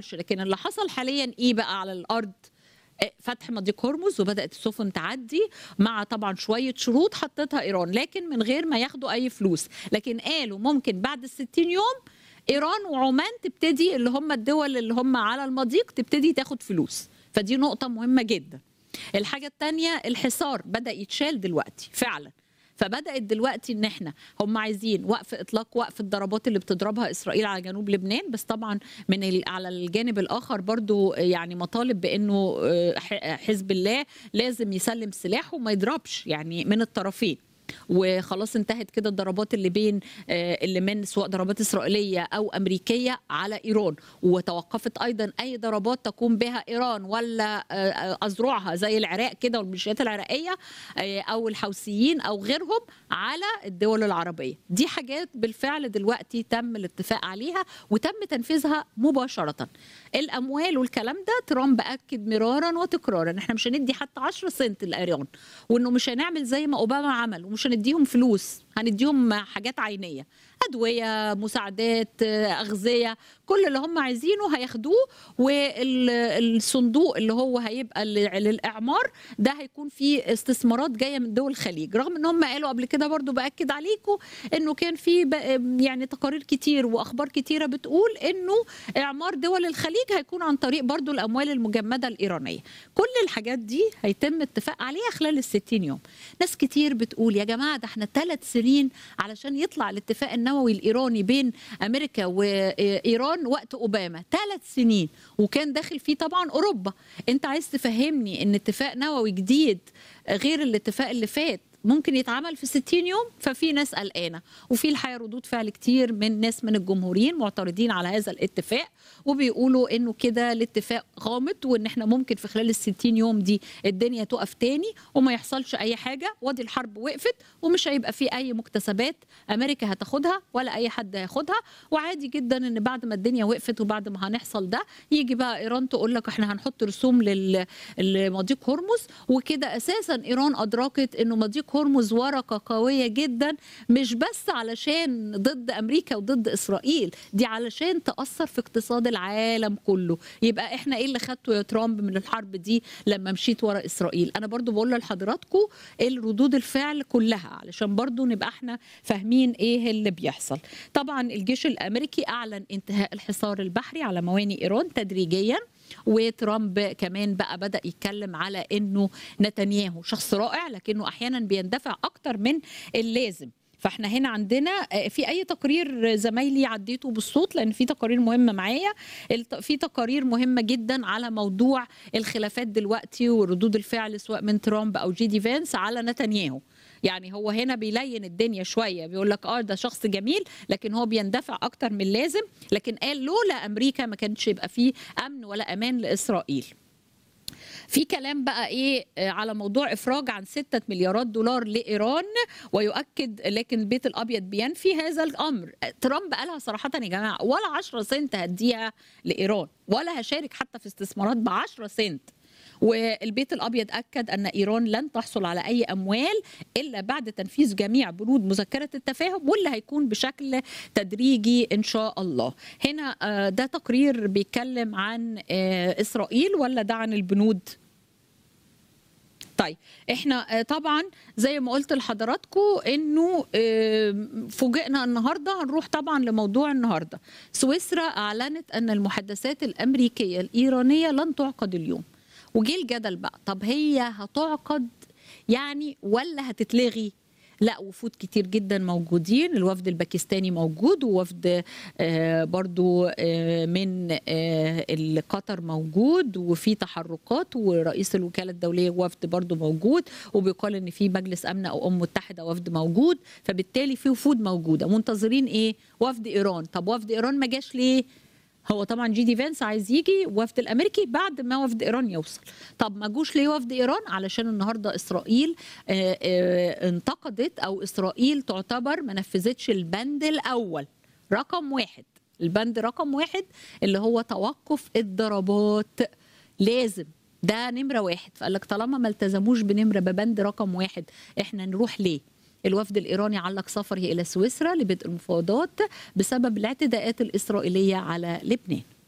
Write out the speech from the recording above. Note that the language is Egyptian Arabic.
حصلش لكن اللي حصل حاليا ايه بقى على الارض آه، فتح مضيق هرمز وبدات السفن تعدي مع طبعا شويه شروط حطتها ايران لكن من غير ما ياخدوا اي فلوس لكن قالوا ممكن بعد ال 60 يوم ايران وعمان تبتدي اللي هم الدول اللي هم على المضيق تبتدي تاخد فلوس فدي نقطه مهمه جدا الحاجه الثانيه الحصار بدا يتشال دلوقتي فعلا فبدات دلوقتي ان احنا هم عايزين وقف اطلاق وقف الضربات اللي بتضربها اسرائيل على جنوب لبنان بس طبعا من ال- على الجانب الاخر برضو يعني مطالب بانه آه، ح- حزب الله لازم يسلم سلاحه وما يضربش يعني من الطرفين وخلاص انتهت كده الضربات اللي بين آه، اللي من سواء ضربات اسرائيليه او امريكيه على ايران وتوقفت ايضا اي ضربات تقوم بها ايران ولا آه، آه، اذرعها زي العراق كده والميليشيات العراقيه آه، او الحوثيين او غيرهم على الدول العربيه دي حاجات بالفعل دلوقتي تم الاتفاق عليها وتم تنفيذها مباشره الاموال والكلام ده ترامب اكد مرارا وتكرارا احنا مش هندي حتى 10 سنت لايران وانه مش هنعمل زي ما اوباما عمل ومش هنديهم فلوس هنديهم حاجات عينيه ادويه مساعدات آه، اغذيه كل اللي هم عايزينه هياخدوه والصندوق اللي هو هيبقى لل- للاعمار ده هيكون فيه استثمارات جايه من دول الخليج رغم ان هم قالوا قبل كده برضو باكد عليكم انه كان في ب- يعني تقارير كتير واخبار كتيره بتقول انه اعمار دول الخليج هيكون عن طريق برضو الاموال المجمده الايرانيه كل الحاجات دي هيتم اتفاق عليها خلال ال 60 يوم ناس كتير بتقول يا جماعه ده احنا ثلاث سنين علشان يطلع الاتفاق النووي الايراني بين امريكا وايران وقت اوباما ثلاث سنين وكان داخل فيه طبعا اوروبا انت عايز تفهمني ان اتفاق نووي جديد غير الاتفاق اللي فات ممكن يتعمل في 60 يوم ففي ناس قلقانه وفي الحقيقه ردود فعل كتير من ناس من الجمهوريين معترضين على هذا الاتفاق وبيقولوا انه كده الاتفاق غامض وان احنا ممكن في خلال ال 60 يوم دي الدنيا تقف تاني وما يحصلش اي حاجه وادي الحرب وقفت ومش هيبقى في اي مكتسبات امريكا هتاخدها ولا اي حد هياخدها وعادي جدا ان بعد ما الدنيا وقفت وبعد ما هنحصل ده يجي بقى ايران تقول لك احنا هنحط رسوم لل- لمضيق هرمز وكده اساسا ايران ادركت انه مضيق هرمز ورقه قويه جدا مش بس علشان ضد امريكا وضد اسرائيل دي علشان تاثر في اقتصاد العالم كله يبقى احنا ايه اللي خدته يا ترامب من الحرب دي لما مشيت ورا اسرائيل انا برضو بقول لحضراتكم الردود الفعل كلها علشان برضو نبقى احنا فاهمين ايه اللي بيحصل طبعا الجيش الامريكي اعلن انتهاء الحصار البحري على موانئ ايران تدريجيا وترامب كمان بقى بدا يتكلم على انه نتنياهو شخص رائع لكنه احيانا بيندفع اكتر من اللازم فاحنا هنا عندنا آه، في اي تقرير زمايلي عديته بالصوت لان في تقارير مهمه معايا الت- في تقارير مهمه جدا على موضوع الخلافات دلوقتي وردود الفعل سواء من ترامب او جي دي فانس على نتنياهو يعني هو هنا بيلين الدنيا شويه بيقول لك اه ده شخص جميل لكن هو بيندفع اكتر من اللازم لكن قال لولا امريكا ما كانش يبقى فيه امن ولا امان لاسرائيل في كلام بقى ايه آه، على موضوع افراج عن 6 مليارات دولار لايران ويؤكد لكن البيت الابيض بينفي هذا الامر آه، ترامب قالها صراحه يا جماعه ولا 10 سنت هديها لايران ولا هشارك حتى في استثمارات ب 10 سنت والبيت الابيض اكد ان ايران لن تحصل على اي اموال الا بعد تنفيذ جميع بنود مذكره التفاهم واللي هيكون بشكل تدريجي ان شاء الله هنا آه، ده تقرير بيتكلم عن آه، اسرائيل ولا ده عن البنود طيب احنا آه، طبعا زي ما قلت لحضراتكم انه آه، فوجئنا النهارده هنروح طبعا لموضوع النهارده سويسرا اعلنت ان المحادثات الامريكيه الايرانيه لن تعقد اليوم وجه الجدل بقى طب هي هتعقد يعني ولا هتتلغي لا وفود كتير جدا موجودين الوفد الباكستاني موجود ووفد آه، برضو آه، من آه، قطر موجود وفي تحركات ورئيس الوكالة الدولية وفد برضو موجود وبيقال ان في مجلس امن او ام متحدة وفد موجود فبالتالي في وفود موجودة منتظرين ايه وفد ايران طب وفد ايران ما جاش ليه هو طبعا جي دي فانس عايز يجي وفد الامريكي بعد ما وفد ايران يوصل طب ما جوش ليه وفد ايران علشان النهارده اسرائيل آه، آه، انتقدت او اسرائيل تعتبر ما نفذتش البند الاول رقم واحد البند رقم واحد اللي هو توقف الضربات لازم ده نمرة واحد فقال لك طالما ما التزموش بنمرة ببند رقم واحد احنا نروح ليه الوفد الإيراني علق سفره إلى سويسرا لبدء المفاوضات بسبب الاعتداءات الإسرائيلية على لبنان